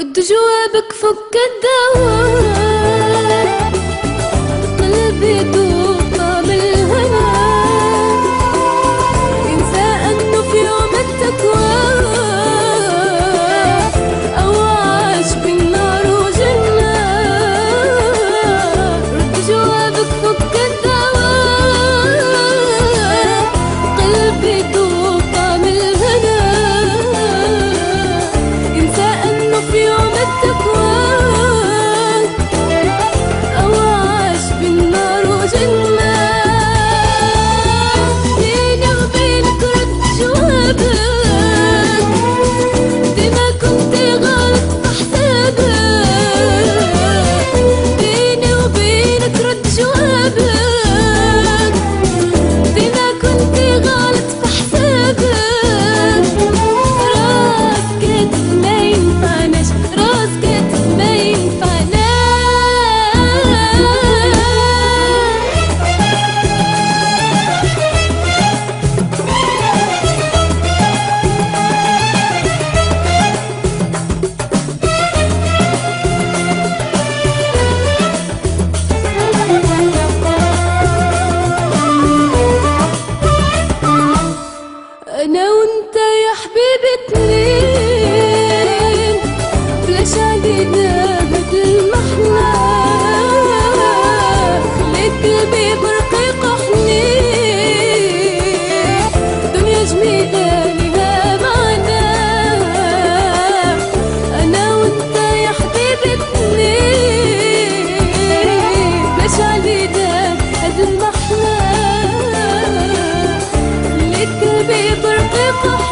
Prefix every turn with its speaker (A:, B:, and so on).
A: رد جوابك فك الدوام قلبي دوب طعم الهنا ينسى انه في يوم التكوى او عاش بالنار وجنة رد جوابك فك الدوام قلبي دوب طعم الهنا ينسى انه في يوم التكوى او عاش بالنار وجنة بيني وبينك رد جوابك ديما كنت غلط بحسابك بيني وبينك رد جوابك ديما كنت غلط بحسابك راس كتف ما ينفعناش راس كتف ما ينفعناش انا وانت يا حبيبي اتنين بلاش علينا هاد المحنة خليت قلبي برقيق وحنين دنيا جميلة لها معنى انا وانت يا حبيبي اتنين بلاش علينا هاد المحنة خليت قلبي برقيق وحنين